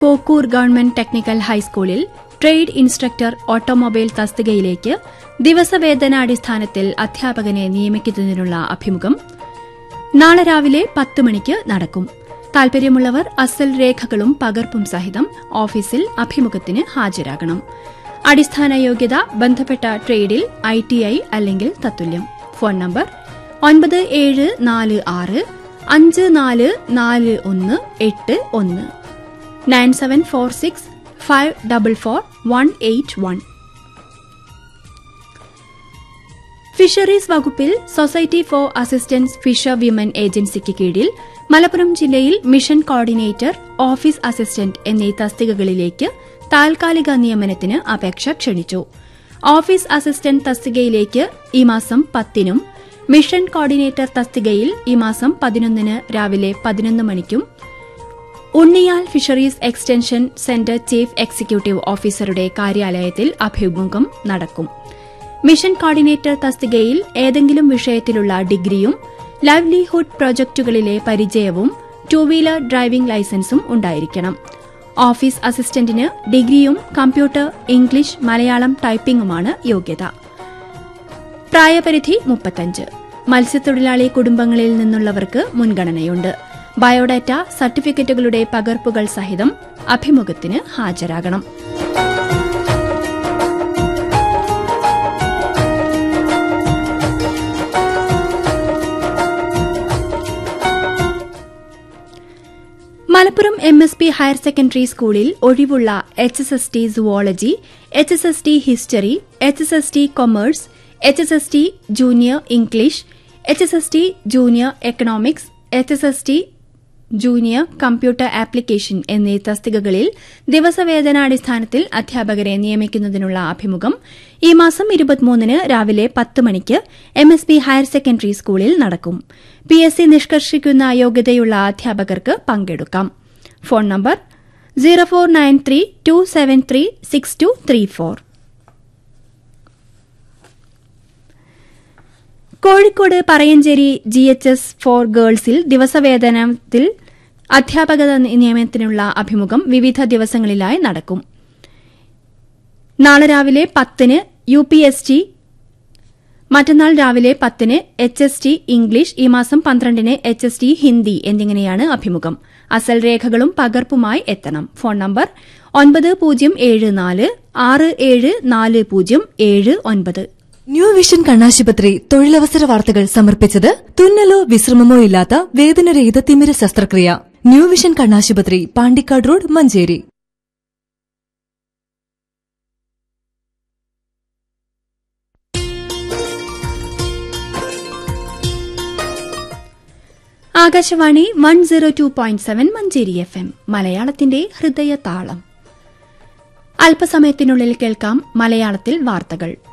Kokkur government technical ഹൈസ്കൂളിൽ trade instructor automobile തസ്തികയിലേക്ക് ദിവസവേതനാടിസ്ഥാനത്തിൽ അധ്യാപകനെ നിയമിക്കുന്നതിനുള്ള അഭിമുഖം നാളെ രാവിലെ പത്ത് മണിക്ക് നടക്കും താൽപര്യമുള്ളവർ അസൽ രേഖകളും പകർപ്പും സഹിതം ഓഫീസിൽ അഭിമുഖത്തിന് ഹാജരാകണം അടിസ്ഥാന യോഗ്യത ബന്ധപ്പെട്ട ട്രേഡിൽ ഐ ടി ഐ അല്ലെങ്കിൽ തത്തുല്യം ഫോൺ നമ്പർ ഒൻപത് ഏഴ് നാല് ആറ് അഞ്ച് നാല് നാല് ഒന്ന് എട്ട് ഒന്ന് nine seven four six five double four one eight one fisheries വകുപ്പിൽ society for assistance fisher women ഏജൻസിക്ക് കീഴിൽ മലപ്പുറം ജില്ലയിൽ മിഷൻ കോർഡിനേറ്റർ ഓഫീസ് അസിസ്റ്റന്റ് എന്നീ തസ്തികകളിലേക്ക് താൽക്കാലിക നിയമനത്തിന് അപേക്ഷ ക്ഷണിച്ചു ഓഫീസ് അസിസ്റ്റന്റ് തസ്തികയിലേക്ക് ഈ മാസം പത്തിനും മിഷൻ കോർഡിനേറ്റർ തസ്തികയിൽ ഈ മാസം പതിനൊന്നിന് രാവിലെ പതിനൊന്ന് മണിക്കും Unniyal fisheries extension centre chief executive ഓഫീസറുടെ കാര്യാലയത്തിൽ അഭിമുഖം നടക്കും മിഷൻ കോർഡിനേറ്റർ തസ്തികയിൽ ഏതെങ്കിലും വിഷയത്തിലുള്ള ഡിഗ്രിയും ലൈവ്ലിഹുഡ് പ്രോജക്ടുകളിലെ പരിചയവും ടു വീലർ ഡ്രൈവിംഗ് ലൈസൻസും ഉണ്ടായിരിക്കണം ഓഫീസ് അസിസ്റ്റന്റിന് ഡിഗ്രിയും കമ്പ്യൂട്ടർ ഇംഗ്ലീഷ് മലയാളം ടൈപ്പിംഗുമാണ് യോഗ്യത പ്രായപരിധി മുപ്പത്തഞ്ച് മത്സ്യത്തൊഴിലാളി കുടുംബങ്ങളിൽ നിന്നുള്ളവർക്ക് മുൻഗണനയുണ്ട് ബയോഡാറ്റ സർട്ടിഫിക്കറ്റുകളുടെ പകർപ്പുകൾ സഹിതം അഭിമുഖത്തിന് ഹാജരാകണം Malappuram M S P higher secondary സ്കൂളിൽ ഒഴിവുള്ള H S S T zoology H S S T history H S S T commerce H S S T junior English H S S T junior economics H S S T junior computer application എന്നീ തസ്തികകളിൽ ദിവസവേതനാടിസ്ഥാനത്തിൽ അധ്യാപകരെ നിയമിക്കുന്നതിനുള്ള അഭിമുഖം ഈ മാസം ഇരുപത്തിമൂന്നിന് രാവിലെ പത്ത് മണിക്ക് M S P higher secondary സ്കൂളിൽ നടക്കും പി എസ് സി നിഷ്കർഷിക്കുന്ന യോഗ്യതയുള്ള അധ്യാപകർക്ക് പങ്കെടുക്കാം phone number zero four nine three two seven three six two three four Kozhikode Parayancheri G H S for ഗേൾസിൽ ദിവസവേതനത്തിൽ അധ്യാപക നിയമനത്തിനുള്ള അഭിമുഖം വിവിധ ദിവസങ്ങളിലായി നടക്കും നാളെ രാവിലെ പത്തിന് യു പി എസ് ടി മറ്റന്നാൾ രാവിലെ പത്തിന് എച്ച് എസ് ടി ഇംഗ്ലീഷ് ഈ മാസം പന്ത്രണ്ടിന് എച്ച് എസ് ടി ഹിന്ദി എന്നിങ്ങനെയാണ് അഭിമുഖം അസൽ രേഖകളും പകർപ്പുമായി എത്തണം ഫോൺ നമ്പർ ഒൻപത് പൂജ്യം ഏഴ് നാല് ആറ് ഏഴ് നാല് പൂജ്യം ഏഴ് ഒൻപത് ന്യൂ വിഷൻ കണ്ണാശുപത്രി തൊഴിലവസര വാർത്തകൾ സമർപ്പിച്ചത് തുന്നലോ വിശ്രമമോ ഇല്ലാത്ത വേദനരഹിത തിമിര ശസ്ത്രക്രിയ ന്യൂ വിഷൻ കണ്ണാശുപത്രി Pandikkad road Manjeri Akashvani one zero two point seven Manjeri F M മലയാളത്തിന്റെ ഹൃദയ താളം അല്പസമയത്തിനുള്ളിൽ കേൾക്കാം മലയാളത്തിൽ വാർത്തകൾ